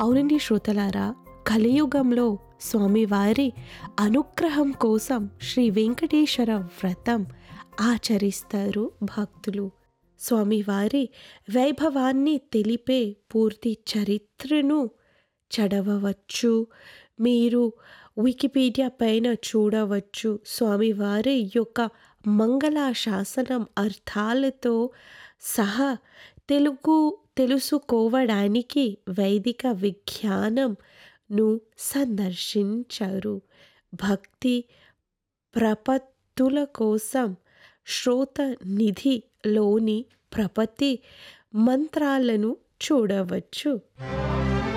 అవునండి శ్రోతలారా కలియుగంలో స్వామివారి అనుగ్రహం కోసం శ్రీ వెంకటేశ్వర వ్రతం ఆచరిస్తారు భక్తులు స్వామివారి వైభవాన్ని తెలిపే పూర్తి చరిత్రను చదవవచ్చు మీరు వికీపీడియా పైన చూడవచ్చు స్వామివారి యొక్క మంగళ శాసనం అర్థాలతో సహా తెలుగు తెలుసుకోవడానికి వైదిక విజ్ఞానంను సందర్శించరు భక్తి ప్రపత్తుల కోసం శ్రోత నిధిలోని ప్రపత్తి మంత్రాలను చూడవచ్చు